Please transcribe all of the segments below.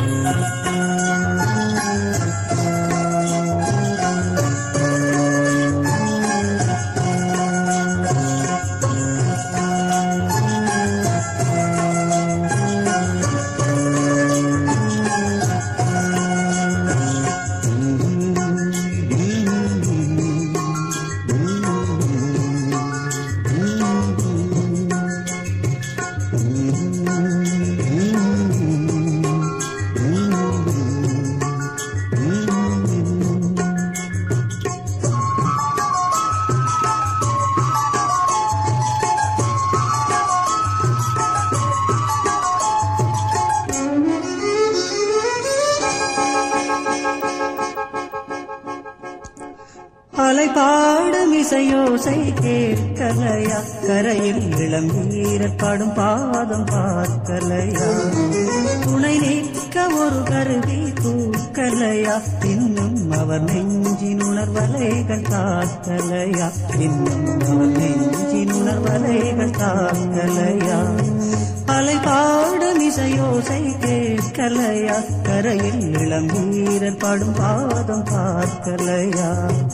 அலைபாடும் இசையோசை கேட்கலையா கரையில் இளம் வீரர் பாடும் பாதம் பார்க்கலையா துணை நிற்க ஒரு கருவி தூக்கலையா இன்னும் அவர் நெஞ்சின் உணர்வலைகள் காக்கலையா இன்னும் அவர் நெஞ்சின் உணர்வலைகள் காக்கலையா அலைபாடும் இசையோசை கேட்கலையா கரையில் இளம் வீரர் பாடும் பாதம் பார்க்கலையா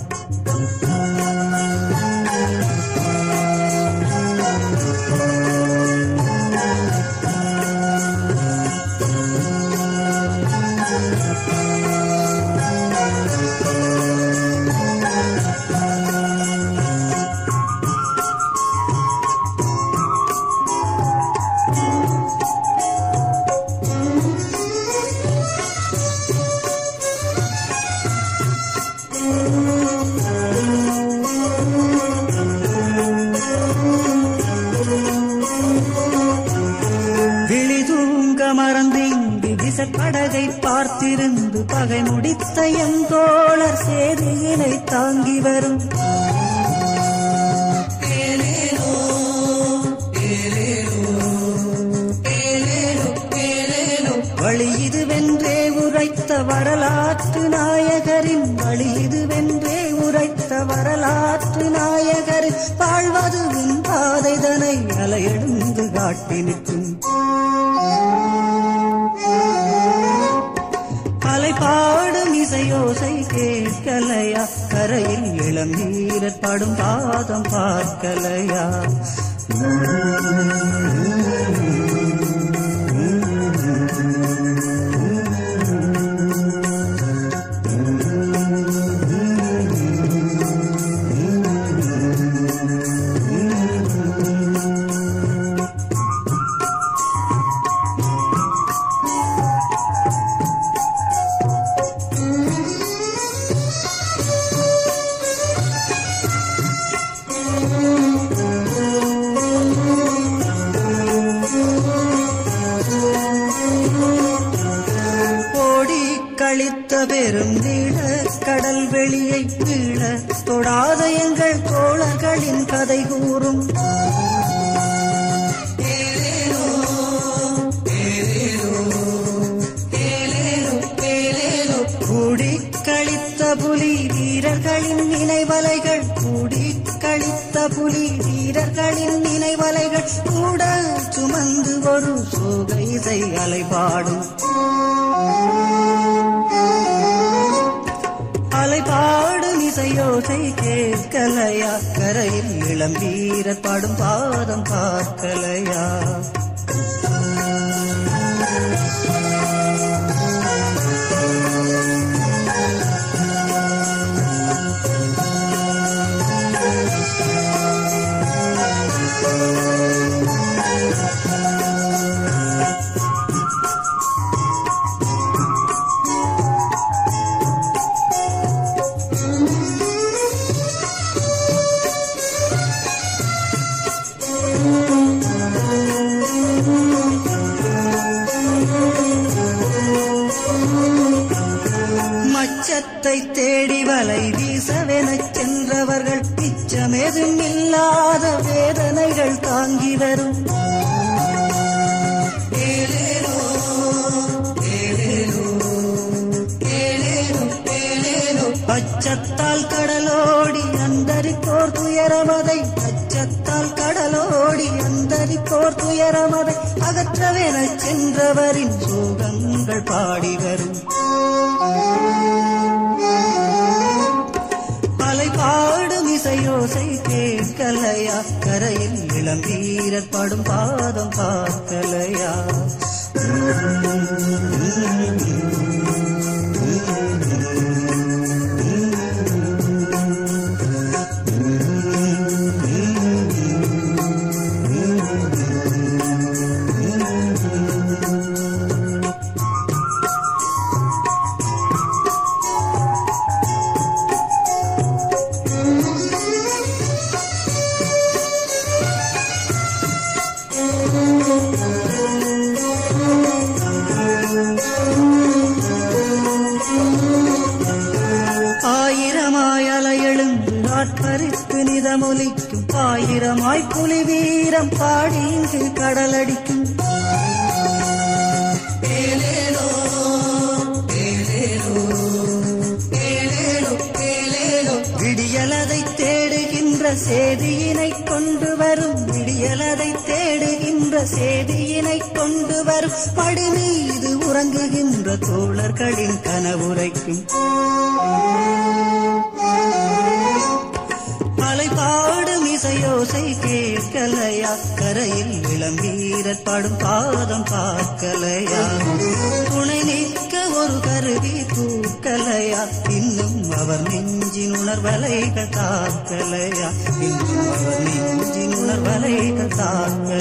விழி தூங்க மறந்து இங்கு விசப்படகை பார்த்திருந்து பகை முடித்த என் தோழர் சேதியினை தாங்கி வரும் வழி இதுவென்றே உரைத்த வரலாற்று நாயகரின் வழி இதுவென்றே உரைத்த வரலாற்று நாயகரின் வாழ்வதுவின் பாதைதனை அலையெழுந்து காட்டி நிற்கும் அலைபாடும் இசையோசை கேட்கலையா கரையில் இளம் வீரர் பாடும் பாதம் பார்க்கலையா ஓடி கழித்த பெரும் நீள கடல் வெளியை வீழ தொடாத எங்கள் தோழர்களின் கதை கூறும் கூடி கழித்த புலி வீரர்களின் நினைவலைகள் கூடி கழித்த புலி வீரர்களின் நினைவலைகள் கூட சுமந்து ஒரு சோக இசை அலைபாடும் அலைபாடும் இசையோசை கேட்கலையா கரையில் இளம் வீரர் பாடும் பாதம் பார்க்கலையா மச்சத்தை தேடி வலை வீசவெனச் சென்றவர்கள் மிச்சமேதும் இல்லாத வேதனைகள் தாங்கி வரும் அச்சத்தால் கடலோடி அந்தரிப்போர் துயரமதை அச்சத்தால் கடலோடி அந்தரிப்போர் துயர துயரமதை அகற்றவெனச் சென்றவரின் சோகங்கள் பாடி வரும் அலை பாடும் இசையோசை கேட்கலையா கரையில் இளம் வீரர் படும் பாதம் பார்க்கலையா ஆயிரமாய் அலையெழுந்து ஆட்பறித்து நிதமொலிக்கும் ஆயிரமாய் புலி வீரம் பாடி இங்கு கடலடிக்கும் ஏலேலோ, ஏலேலோ, ஏலேலோ, ஏலேலோ. விடியலதை தேடுகின்ற செய்தியினை கொண்டு வரும் விடியலதை தேடுகின்ற செய்தியினை கொண்டு வரும் படி மீது உறங்குகின்ற தோழர்களின் கனவுரைக்கும் அலை பாடும் இசையோசை கேட்கலையா கரையில் இளம் வீரர் பாடும் பாதம் பார்க்கலையா துணை நிற்க ஒரு கருவி தூக்கலையா இன்னும் அவர் நெஞ்சின் உணர்வலைகள் தாக்கலையா இன்னும் அவர் நெஞ்சின் உணர்வலைகள் தாக்கலையா